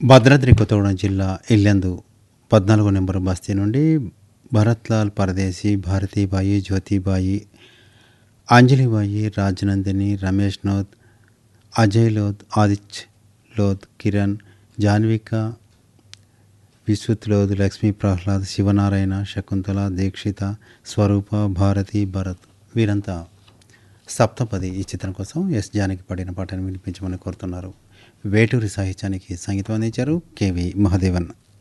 భద్రాద్రి కొత్తగూడెం జిల్లా ఇల్లెందు పద్నాలుగో నెంబరు బస్తీ నుండి భరత్లాల్ పరదేశి భారతీబాయి జ్యోతిబాయి అంజలిబాయి రాజనందిని రమేష్ నోద్ అజయ్ లోద్ ఆదిత్య లోద్ కిరణ్ జాన్విక విశ్వత్ లోద్ లక్ష్మీ ప్రహ్లాద్ శివనారాయణ శకుంతల దీక్షిత స్వరూప భారతి భరత్ వీరంతా సప్తపది ఈ చిత్రం కోసం ఎస్ జానకి పడిన పాటను వినిపించమని కోరుతున్నారు వేటూరి సాహిత్యానికి సంగీతం అందించారు కెవి మహాదేవన్